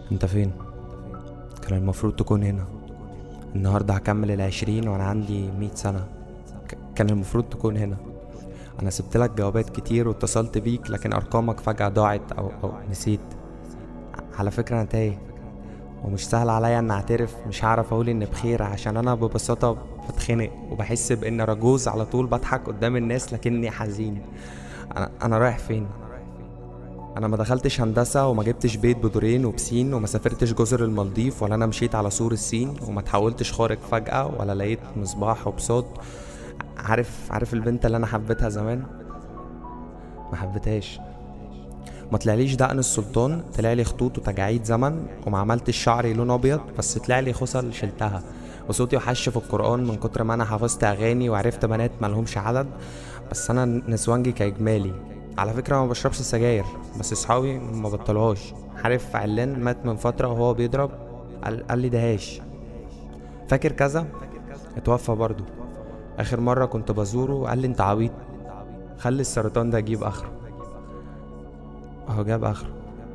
انت فين كان المفروض تكون هنا النهاردة هكمل العشرين وانا عندي مية سنة ك- كان المفروض تكون هنا انا سبت لك جوابات كتير واتصلت بيك لكن ارقامك فجأة ضاعت او او نسيت ع- على فكرة انا تايه ومش سهل عليا ان اعترف مش هعرف اقول اني بخير عشان انا ببساطة بتخنق وبحس بان رجوز على طول بضحك قدام الناس لكني حزين انا انا رايح فين انا ما دخلتش هندسه وما جبتش بيت بدورين وبسين وما سافرتش جزر المالديف ولا انا مشيت على سور الصين وما تحولتش خارق فجاه ولا لقيت مصباح وبصوت عارف عارف البنت اللي انا حبيتها زمان ما حبيتهاش ما طلعليش دقن السلطان طلع لي خطوط وتجاعيد زمن وما عملتش شعري لون ابيض بس طلع لي خصل شلتها وصوتي وحش في القران من كتر ما انا حفظت اغاني وعرفت بنات مالهمش عدد بس انا نسوانجي كاجمالي على فكره ما بشربش سجاير بس اصحابي ما بطلوهاش عارف علان مات من فتره وهو بيضرب قال, قال لي دهاش فاكر كذا اتوفى برضو اخر مره كنت بزوره قال لي انت عبيط خلي السرطان ده يجيب اخره اهو جاب اخره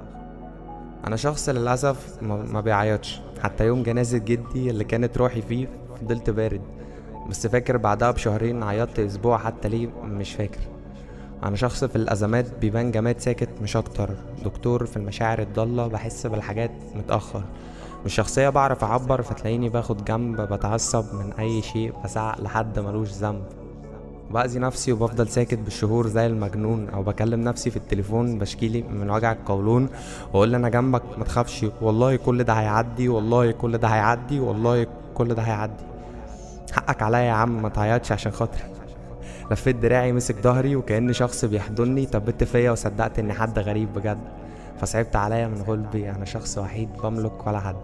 انا شخص للاسف ما ما بيعيطش حتى يوم جنازة جدي اللي كانت روحي فيه فضلت بارد بس فاكر بعدها بشهرين عيطت اسبوع حتى ليه مش فاكر انا شخص في الازمات بيبان جماد ساكت مش اكتر دكتور في المشاعر الضالة بحس بالحاجات متأخر مش شخصية بعرف اعبر فتلاقيني باخد جنب بتعصب من اي شيء بزعق لحد ملوش ذنب بأذي نفسي وبفضل ساكت بالشهور زي المجنون او بكلم نفسي في التليفون بشكيلي من وجع القولون واقول انا جنبك ما تخافش والله كل ده هيعدي والله كل ده هيعدي والله كل ده هيعدي حقك عليا يا عم ما تعيطش عشان خاطري لفيت دراعي مسك ظهري وكأن شخص بيحضني تبت فيا وصدقت اني حد غريب بجد فصعبت عليا من غلبي انا شخص وحيد بملك ولا حد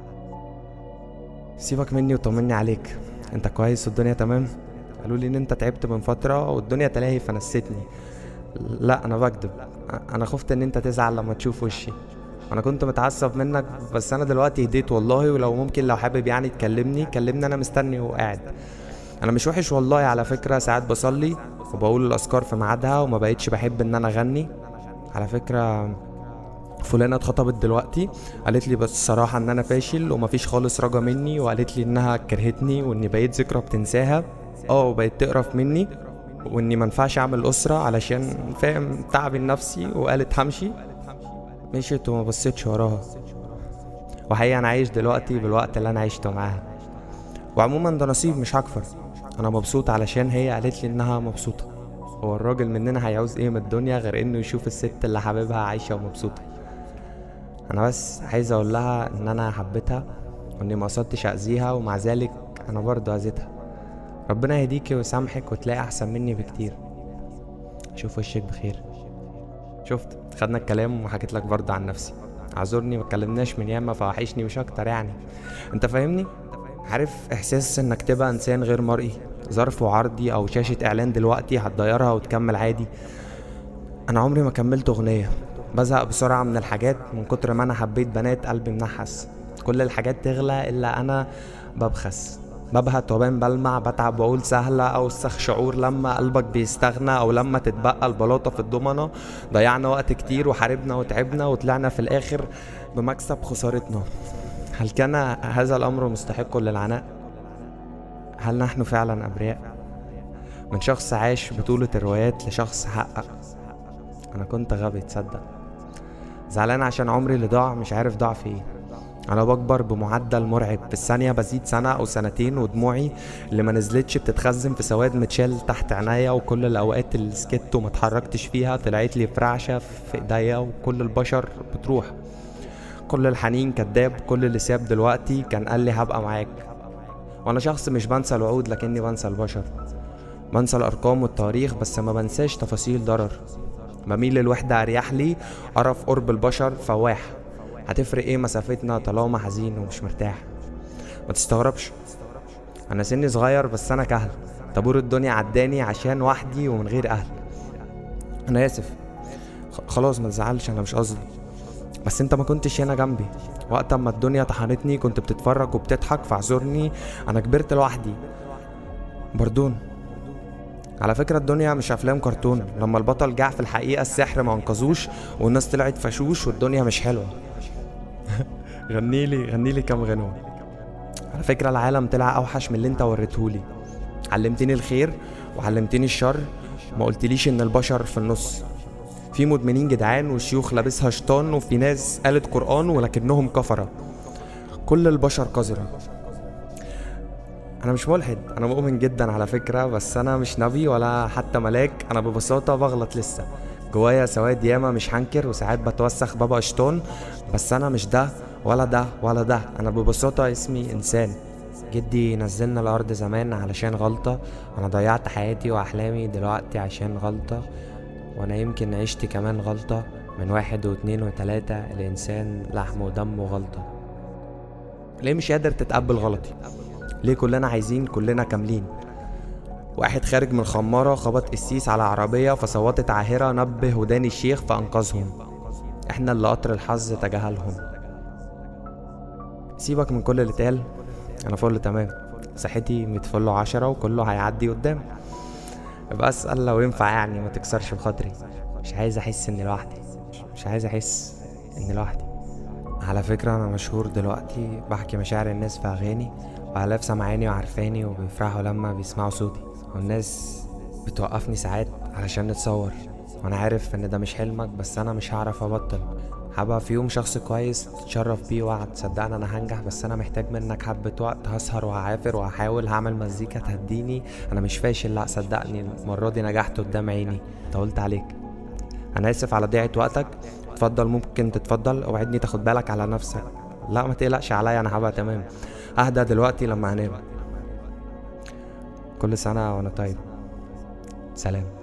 سيبك مني وطمني عليك انت كويس والدنيا تمام قالوا لي ان انت تعبت من فتره والدنيا تلاهي فنستني لا انا بكدب انا خفت ان انت تزعل لما تشوف وشي انا كنت متعصب منك بس انا دلوقتي هديت والله ولو ممكن لو حابب يعني تكلمني كلمني انا مستني وقاعد انا مش وحش والله على فكره ساعات بصلي وبقول الاذكار في ميعادها وما بقتش بحب ان انا اغني على فكره فلانه اتخطبت دلوقتي قالت لي بس الصراحه ان انا فاشل ومفيش خالص رجا مني وقالت لي انها كرهتني واني بقيت ذكرى بتنساها اه وبقت تقرف مني واني منفعش اعمل اسره علشان فاهم تعبي النفسي وقالت همشي مشيت وما بصيتش وراها وحقيقة انا عايش دلوقتي بالوقت اللي انا عشته معاها وعموما ده نصيب مش هكفر انا مبسوط علشان هي قالت لي انها مبسوطه هو الراجل مننا هيعوز ايه من الدنيا غير انه يشوف الست اللي حبيبها عايشه ومبسوطه انا بس عايز اقول لها ان انا حبيتها واني ما قصدتش اذيها ومع ذلك انا برضه اذيتها ربنا يهديكي ويسامحك وتلاقي احسن مني بكتير اشوف وشك بخير شفت خدنا الكلام وحكيت لك برضه عن نفسي اعذرني ما اتكلمناش من ياما فوحشني مش اكتر يعني انت فاهمني عارف احساس انك تبقى انسان غير مرئي ظرف وعرضي او شاشة اعلان دلوقتي هتضيرها وتكمل عادي انا عمري ما كملت اغنية بزهق بسرعة من الحاجات من كتر ما انا حبيت بنات قلبي منحس كل الحاجات تغلى الا انا ببخس ببهت وبين بلمع بتعب واقول سهلة اوسخ شعور لما قلبك بيستغنى او لما تتبقى البلاطة في الضمنة ضيعنا وقت كتير وحاربنا وتعبنا وطلعنا في الاخر بمكسب خسارتنا هل كان هذا الامر مستحق للعناء هل نحن فعلا ابرياء من شخص عاش بطولة الروايات لشخص حقق انا كنت غبي تصدق زعلان عشان عمري اللي ضاع مش عارف ضاع في ايه انا بكبر بمعدل مرعب في الثانية بزيد سنة او سنتين ودموعي اللي ما نزلتش بتتخزن في سواد متشال تحت عينيا وكل الاوقات اللي سكت وما اتحركتش فيها طلعت لي فرعشة في ايديا وكل البشر بتروح كل الحنين كداب كل اللي ساب دلوقتي كان قال لي هبقى معاك وانا شخص مش بنسى الوعود لكني بنسى البشر بنسى الارقام والتواريخ بس ما بنساش تفاصيل ضرر بميل للوحدة اريح لي قرف قرب البشر فواح هتفرق ايه مسافتنا طالما حزين ومش مرتاح ما تستغربش انا سني صغير بس انا كهل طابور الدنيا عداني عشان وحدي ومن غير اهل انا اسف خ- خلاص ما تزعلش انا مش قصدي بس انت ما كنتش هنا جنبي وقت ما الدنيا طحنتني كنت بتتفرج وبتضحك فاعذرني انا كبرت لوحدي بردون على فكرة الدنيا مش أفلام كرتون لما البطل جاع في الحقيقة السحر ما انقذوش والناس طلعت فشوش والدنيا مش حلوة غني لي غني لي كام غنوة على فكرة العالم طلع أوحش من اللي أنت وريتهولي علمتني الخير وعلمتني الشر ما قلتليش إن البشر في النص في مدمنين جدعان وشيوخ لابسها شيطان وفي ناس قالت قرآن ولكنهم كفرة كل البشر قذرة أنا مش ملحد أنا مؤمن جدا على فكرة بس أنا مش نبي ولا حتى ملاك أنا ببساطة بغلط لسه جوايا سواد ياما مش هنكر وساعات بتوسخ بابا قشطون بس أنا مش ده ولا ده ولا ده أنا ببساطة اسمي إنسان جدي نزلنا الأرض زمان علشان غلطة أنا ضيعت حياتي وأحلامي دلوقتي عشان غلطة وأنا يمكن عشت كمان غلطة من واحد واتنين وتلاتة الإنسان لحم ودم وغلطة ليه مش قادر تتقبل غلطي ليه كلنا عايزين كلنا كاملين واحد خارج من خمارة خبط قسيس على عربية فصوتت عاهرة نبه وداني الشيخ فأنقذهم احنا اللي قطر الحظ تجاهلهم سيبك من كل اللي اتقال انا فل تمام صحتي متفل عشرة وكله هيعدي قدام بسأل لو ينفع يعني ما تكسرش بخاطري مش عايز احس اني لوحدي مش عايز احس اني لوحدي على فكرة انا مشهور دلوقتي بحكي مشاعر الناس في اغاني والاف سامعاني وعارفاني وبيفرحوا لما بيسمعوا صوتي والناس بتوقفني ساعات علشان نتصور وانا عارف ان ده مش حلمك بس انا مش هعرف ابطل هبقى في يوم شخص كويس تتشرف بيه وعد صدقني انا هنجح بس انا محتاج منك حبة وقت هسهر وهعافر وهحاول هعمل مزيكا تهديني انا مش فاشل لا صدقني المرة دي نجحت قدام عيني طولت عليك انا اسف على ضيعة وقتك اتفضل ممكن تتفضل اوعدني تاخد بالك على نفسك لا ما تقلقش عليا انا هبقى تمام اهدى دلوقتي لما هنام كل سنة وانا طيب سلام